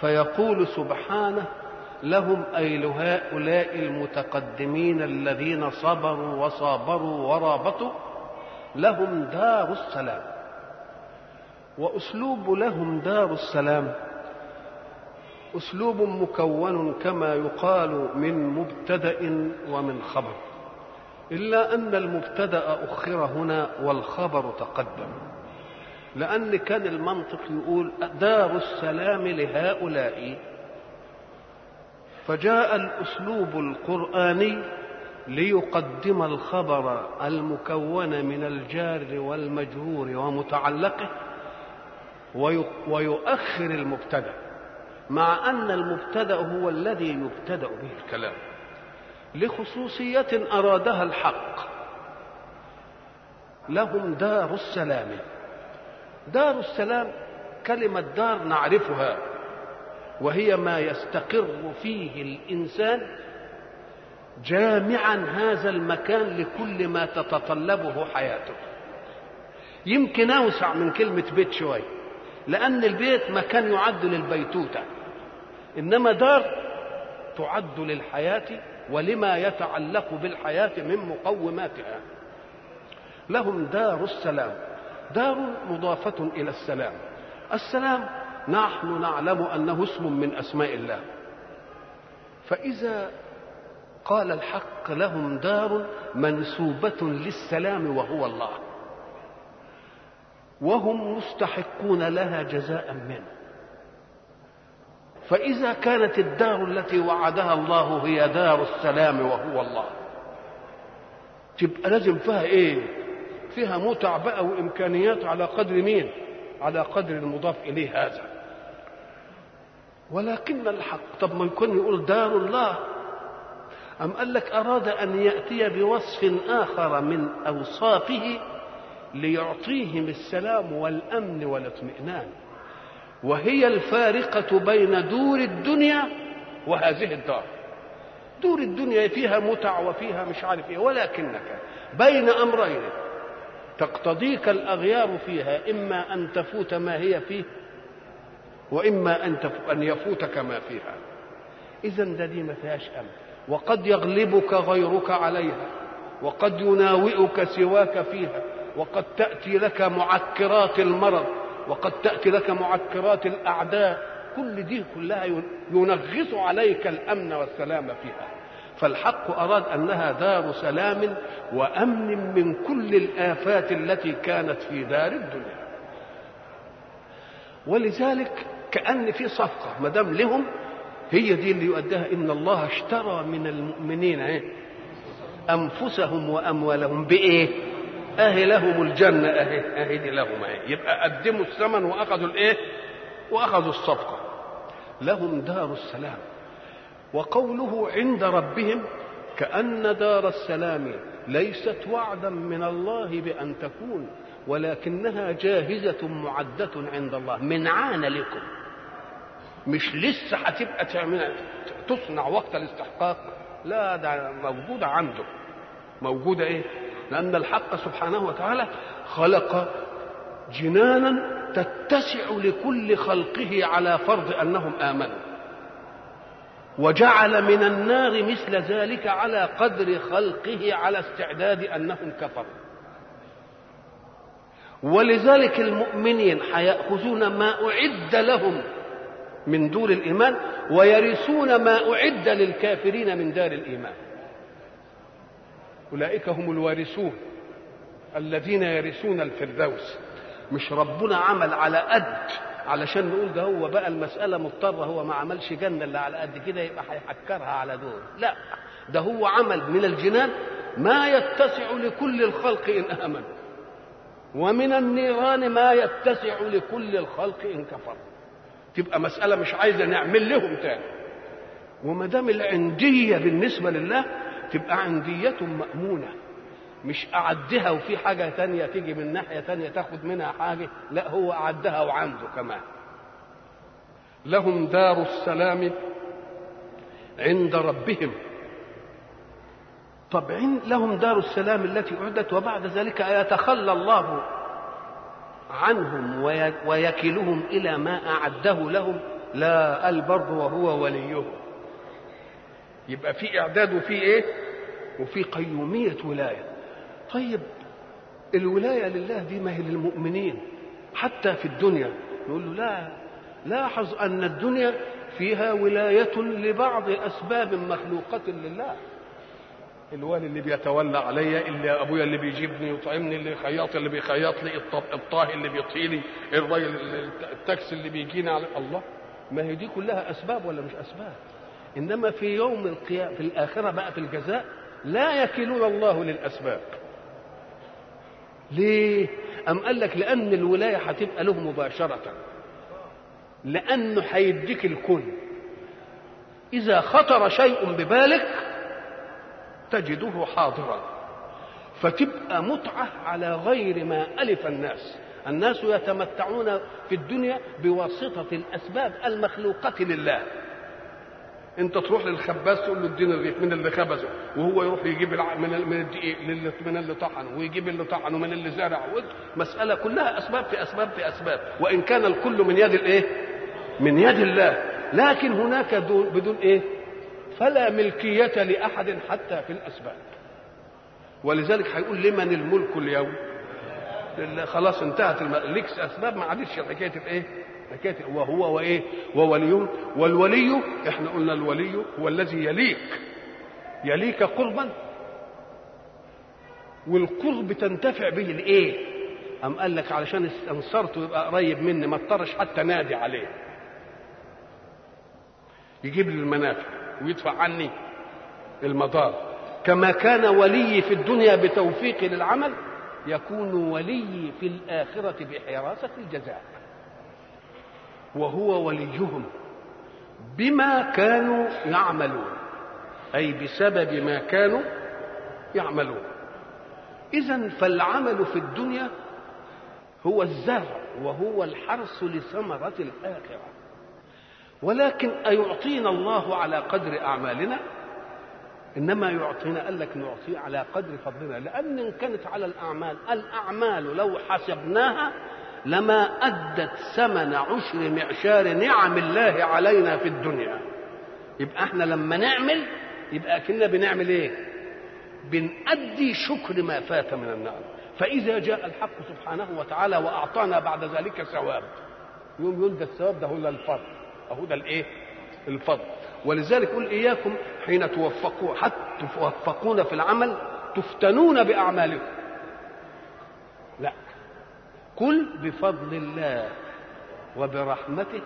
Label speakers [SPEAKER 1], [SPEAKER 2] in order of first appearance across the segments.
[SPEAKER 1] فيقول سبحانه لهم أي لهؤلاء المتقدمين الذين صبروا وصابروا ورابطوا لهم دار السلام وأسلوب لهم دار السلام أسلوب مكون كما يقال من مبتدأ ومن خبر إلا أن المبتدأ أخر هنا والخبر تقدم لأن كان المنطق يقول دار السلام لهؤلاء فجاء الأسلوب القرآني ليقدم الخبر المكون من الجار والمجرور ومتعلقه ويؤخر المبتدأ مع أن المبتدأ هو الذي يبتدأ به الكلام لخصوصية أرادها الحق لهم دار السلام دار السلام كلمة دار نعرفها وهي ما يستقر فيه الإنسان جامعا هذا المكان لكل ما تتطلبه حياته يمكن أوسع من كلمة بيت شوية لأن البيت مكان يعد للبيتوتة إنما دار تعد للحياة ولما يتعلق بالحياة من مقوماتها لهم دار السلام دار مضافة إلى السلام السلام نحن نعلم أنه اسم من أسماء الله فإذا قال الحق لهم دار منسوبة للسلام وهو الله وهم مستحقون لها جزاء منه فإذا كانت الدار التي وعدها الله هي دار السلام وهو الله تبقى لازم فيها ايه فيها متع بقى وامكانيات على قدر مين على قدر المضاف اليه هذا ولكن الحق طب ما يكون يقول دار الله أم قال لك أراد أن يأتي بوصف آخر من أوصافه ليعطيهم السلام والأمن والاطمئنان وهي الفارقة بين دور الدنيا وهذه الدار دور الدنيا فيها متع وفيها مش عارف ايه ولكنك بين امرين تقتضيك الاغيار فيها اما ان تفوت ما هي فيه واما ان ان يفوتك ما فيها اذا ده دي ما فيهاش امن وقد يغلبك غيرك عليها وقد يناوئك سواك فيها وقد تاتي لك معكرات المرض وقد تأتي لك معكرات الأعداء كل دي كلها ينغص عليك الأمن والسلام فيها فالحق أراد أنها دار سلام وأمن من كل الآفات التي كانت في دار الدنيا ولذلك كأن في صفقة ما دام لهم هي دي اللي يؤديها إن الله اشترى من المؤمنين ايه أنفسهم وأموالهم بإيه؟ اهي لهم الجنه اهي اهي دي لهم اهي يبقى قدموا الثمن واخذوا الايه واخذوا الصفقه لهم دار السلام وقوله عند ربهم كأن دار السلام ليست وعدا من الله بأن تكون ولكنها جاهزة معدة عند الله من عان لكم مش لسه هتبقى تعمل تصنع وقت الاستحقاق لا ده موجودة عنده موجودة ايه لأن الحق سبحانه وتعالى خلق جنانا تتسع لكل خلقه على فرض أنهم آمنوا وجعل من النار مثل ذلك على قدر خلقه على استعداد أنهم كفروا ولذلك المؤمنين حيأخذون ما أعد لهم من دور الإيمان ويرثون ما أعد للكافرين من دار الإيمان أولئك هم الوارثون الذين يرثون الفردوس مش ربنا عمل على قد علشان نقول ده هو بقى المسألة مضطرة هو ما عملش جنة اللي على قد كده يبقى هيحكرها على دول لا ده هو عمل من الجنان ما يتسع لكل الخلق إن آمنوا ومن النيران ما يتسع لكل الخلق إن كفروا تبقى مسألة مش عايزة نعمل لهم تاني وما دام العندية بالنسبة لله تبقى عندية مأمونة مش أعدها وفي حاجة تانية تيجي من ناحية تانية تاخد منها حاجة لا هو أعدها وعنده كمان لهم دار السلام عند ربهم طب لهم دار السلام التي أعدت وبعد ذلك يتخلى الله عنهم ويكلهم إلى ما أعده لهم لا قال برضه وهو وليه يبقى في اعداد وفي ايه وفي قيوميه ولايه طيب الولايه لله دي ما هي للمؤمنين حتى في الدنيا يقول له لا لاحظ ان الدنيا فيها ولايه لبعض اسباب مخلوقه لله الوالي اللي بيتولى عليا اللي ابويا اللي بيجيبني ويطعمني اللي خياط اللي بيخيط لي الطاهي اللي بيطهي لي الراجل التاكسي اللي بيجينا على الله ما هي دي كلها اسباب ولا مش اسباب انما في يوم القيامه في الاخره بقى في الجزاء لا يكلون الله للاسباب ليه ام قال لك لان الولايه هتبقى له مباشره لانه هيديك الكل اذا خطر شيء ببالك تجده حاضرا فتبقى متعه على غير ما الف الناس الناس يتمتعون في الدنيا بواسطه الاسباب المخلوقه لله انت تروح للخباز تقول له اديني الرغيف من اللي خبزه وهو يروح يجيب الع... من ال... من الدقيق لل... من اللي طحنه ويجيب اللي طحنه من اللي زرع مساله كلها اسباب في اسباب في اسباب وان كان الكل من يد الايه من يد الله لكن هناك دون بدون ايه فلا ملكيه لاحد حتى في الاسباب ولذلك هيقول لمن الملك اليوم لله خلاص انتهت الم... ليك اسباب ما عادتش حكايه الايه حكايه وهو وايه وولي والولي احنا قلنا الولي هو الذي يليك يليك قربا والقرب تنتفع به الايه أم قال لك علشان استنصرته يبقى قريب مني ما اضطرش حتى نادي عليه يجيب لي المنافع ويدفع عني المضار كما كان ولي في الدنيا بتوفيقي للعمل يكون ولي في الآخرة بحراسة الجزاء وهو وليهم بما كانوا يعملون أي بسبب ما كانوا يعملون إذا فالعمل في الدنيا هو الزرع وهو الحرث لثمرة الآخرة ولكن أيعطينا الله على قدر أعمالنا إنما يعطينا قال لك نعطيه على قدر فضلنا لأن إن كانت على الأعمال الأعمال لو حسبناها لما أدت ثمن عشر معشار نعم الله علينا في الدنيا يبقى احنا لما نعمل يبقى كنا بنعمل ايه بنأدي شكر ما فات من النعم فإذا جاء الحق سبحانه وتعالى وأعطانا بعد ذلك ثواب يوم يقول ده الثواب ده هو الفضل أهو ده الإيه الفضل ولذلك قل إياكم حين توفقوا حتى توفقون في العمل تفتنون بأعمالكم لا قل بفضل الله وبرحمته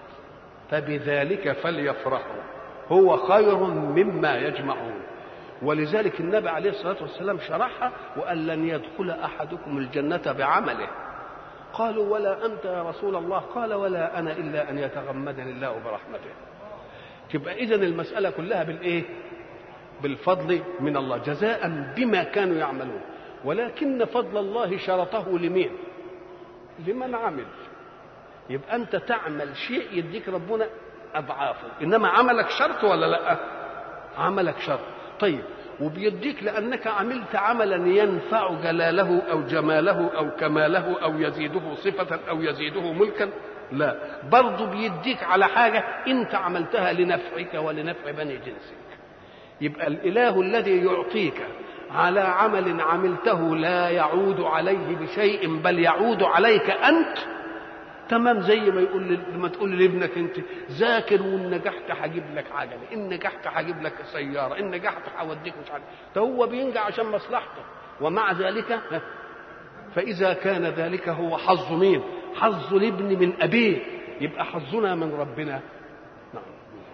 [SPEAKER 1] فبذلك فليفرحوا هو خير مما يجمعون ولذلك النبي عليه الصلاه والسلام شرحها وقال لن يدخل احدكم الجنه بعمله قالوا ولا انت يا رسول الله قال ولا انا الا ان يتغمدني الله برحمته تبقى اذا المساله كلها بالايه بالفضل من الله جزاء بما كانوا يعملون ولكن فضل الله شرطه لمين لمن عمل يبقى انت تعمل شيء يديك ربنا اضعافه انما عملك شرط ولا لا عملك شرط طيب وبيديك لانك عملت عملا ينفع جلاله او جماله او كماله او يزيده صفه او يزيده ملكا لا برضه بيديك على حاجه انت عملتها لنفعك ولنفع بني جنسك يبقى الاله الذي يعطيك على عمل عملته لا يعود عليه بشيء بل يعود عليك انت تمام زي ما يقول لما تقول لابنك انت ذاكر وان نجحت هجيب لك عجله ان نجحت هجيب لك سياره ان نجحت هوديك مش عارف ده هو بينجح عشان مصلحته ومع ذلك فاذا كان ذلك هو حظ مين حظ الابن من ابيه يبقى حظنا من ربنا نعم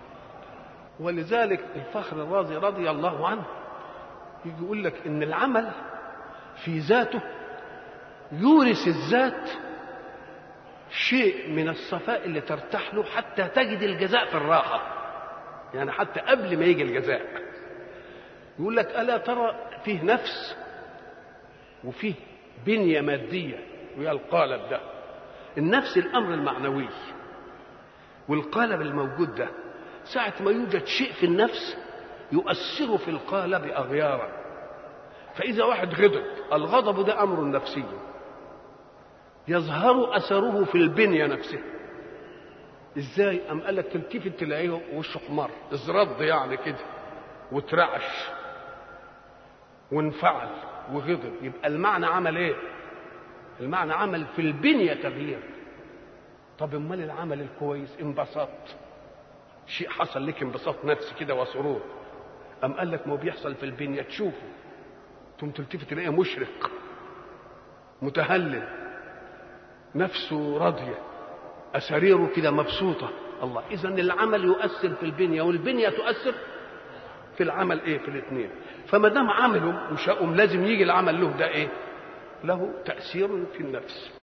[SPEAKER 1] ولذلك الفخر الرازي رضي الله عنه يجي يقول لك ان العمل في ذاته يورث الذات شيء من الصفاء اللي ترتاح له حتى تجد الجزاء في الراحة يعني حتى قبل ما يجي الجزاء يقول لك ألا ترى فيه نفس وفيه بنية مادية وهي القالب ده النفس الأمر المعنوي والقالب الموجود ده ساعة ما يوجد شيء في النفس يؤثر في القالب أغيارا فإذا واحد غضب الغضب ده أمر نفسي يظهر اثره في البنيه نفسها ازاي ام قال لك تلتفت تلاقيه وشه احمر ازرد يعني كده وترعش وانفعل وغضب يبقى المعنى عمل ايه المعنى عمل في البنيه تغيير طب امال العمل الكويس انبسطت شيء حصل لك انبساط نفسي كده وسرور ام قال لك ما هو بيحصل في البنيه تشوفه ثم تلتفت تلاقيه مشرق متهلل نفسه راضيه اساريره كده مبسوطه الله اذا العمل يؤثر في البنيه والبنيه تؤثر في العمل ايه في الاثنين فما دام عملهم وشاءهم لازم يجي العمل له ده ايه له تاثير في النفس